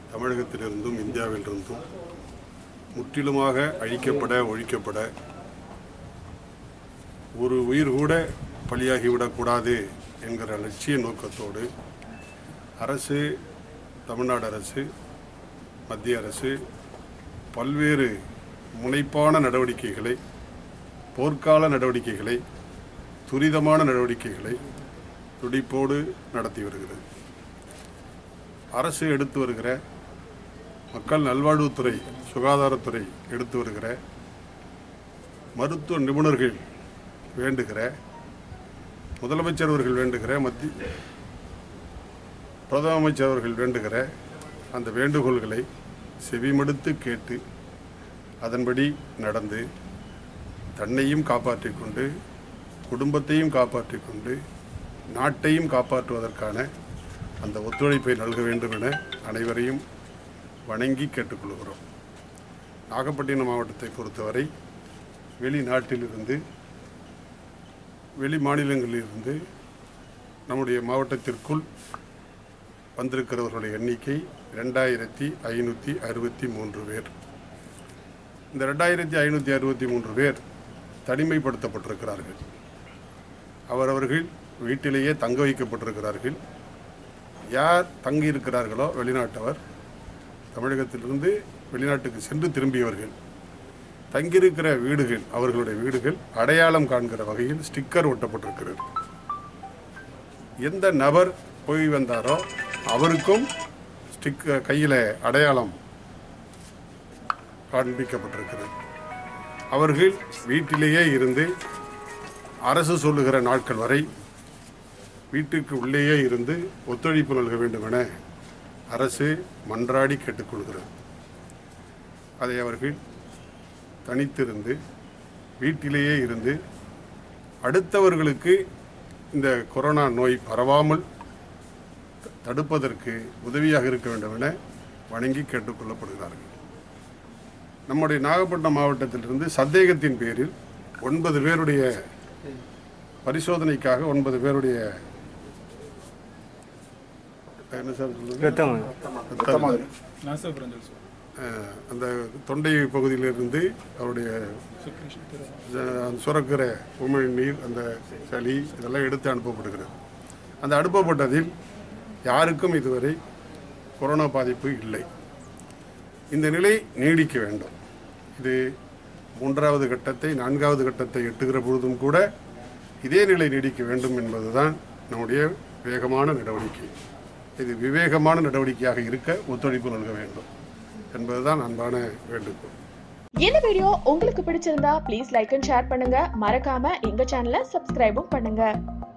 தமிழகத்திலிருந்தும் இந்தியாவிலிருந்தும் முற்றிலுமாக அழிக்கப்பட ஒழிக்கப்பட ஒரு உயிர் கூட பலியாகிவிடக்கூடாது என்கிற லட்சிய நோக்கத்தோடு அரசு தமிழ்நாடு அரசு மத்திய அரசு பல்வேறு முனைப்பான நடவடிக்கைகளை போர்க்கால நடவடிக்கைகளை துரிதமான நடவடிக்கைகளை துடிப்போடு நடத்தி வருகிறது அரசு எடுத்து வருகிற மக்கள் நல்வாழ்வுத்துறை சுகாதாரத்துறை எடுத்து வருகிற மருத்துவ நிபுணர்கள் வேண்டுகிற முதலமைச்சர் அவர்கள் வேண்டுகிற மத்திய பிரதம அமைச்சர் அவர்கள் வேண்டுகிற அந்த வேண்டுகோள்களை செவிமடுத்து கேட்டு அதன்படி நடந்து தன்னையும் காப்பாற்றிக் கொண்டு குடும்பத்தையும் காப்பாற்றிக் கொண்டு நாட்டையும் காப்பாற்றுவதற்கான அந்த ஒத்துழைப்பை நல்க வேண்டும் என அனைவரையும் வணங்கி கேட்டுக்கொள்கிறோம் நாகப்பட்டினம் மாவட்டத்தை பொறுத்தவரை வெளிநாட்டிலிருந்து வெளி மாநிலங்களிலிருந்து நம்முடைய மாவட்டத்திற்குள் வந்திருக்கிறவர்களுடைய எண்ணிக்கை ரெண்டாயிரத்தி ஐநூற்றி அறுபத்தி மூன்று பேர் இந்த ரெண்டாயிரத்தி ஐநூற்றி அறுபத்தி மூன்று பேர் தனிமைப்படுத்தப்பட்டிருக்கிறார்கள் அவரவர்கள் வீட்டிலேயே தங்க வைக்கப்பட்டிருக்கிறார்கள் யார் தங்கியிருக்கிறார்களோ வெளிநாட்டவர் தமிழகத்திலிருந்து வெளிநாட்டுக்கு சென்று திரும்பியவர்கள் தங்கியிருக்கிற வீடுகள் அவர்களுடைய வீடுகள் அடையாளம் காண்கிற வகையில் ஸ்டிக்கர் ஒட்டப்பட்டிருக்கிறது எந்த நபர் போய் வந்தாரோ அவருக்கும் ஸ்டிக் கையில் அடையாளம் காண்பிக்கப்பட்டிருக்கிறது அவர்கள் வீட்டிலேயே இருந்து அரசு சொல்லுகிற நாட்கள் வரை வீட்டுக்கு உள்ளேயே இருந்து ஒத்துழைப்பு நல்க வேண்டும் என அரசு மன்றாடி கேட்டுக்கொள்கிறது அதை அவர்கள் தனித்திருந்து வீட்டிலேயே இருந்து அடுத்தவர்களுக்கு இந்த கொரோனா நோய் பரவாமல் த- தடுப்பதற்கு உதவியாக இருக்க வேண்டும் என வணங்கி கேட்டுக்கொள்ளப்படுகிறார்கள் நம்முடைய நாகப்பட்டினம் மாவட்டத்திலிருந்து சந்தேகத்தின் பேரில் ஒன்பது பேருடைய பரிசோதனைக்காக ஒன்பது பேருடைய என்ன சார் சொல்லுங்க ரத்தம் ரத்தம் நாசபிரஞ்சல் சார் அஹ், அந்த தொண்டை பகுதியிலிருந்து அவருடைய அஹ், சுரக்கிற உமிழ் நீர் அந்த சளி இதெல்லாம் எடுத்து அனுப்பப்படுகிறது அந்த அனுப்பப்பட்டதில் யாருக்கும் இதுவரை கொரோனா பாதிப்பு இல்லை இந்த நிலை நீடிக்க வேண்டும் இது மூன்றாவது கட்டத்தை நான்காவது கட்டத்தை எட்டுகிற பொழுதும் கூட இதே நிலை நீடிக்க வேண்டும் என்பதுதான் நம்முடைய வேகமான நடவடிக்கை இது விவேகமான நடவடிக்கையாக இருக்க ஒத்துழைப்பு நல்க வேண்டும் என்பதுதான் அன்பான வேண்டுகோள் இந்த வீடியோ உங்களுக்கு பிடிச்சிருந்தா ப்ளீஸ் லைக் அண்ட் ஷேர் பண்ணுங்க மறக்காம எங்க சேனலை சப்ஸ்கிரைபும் பண்ணுங்க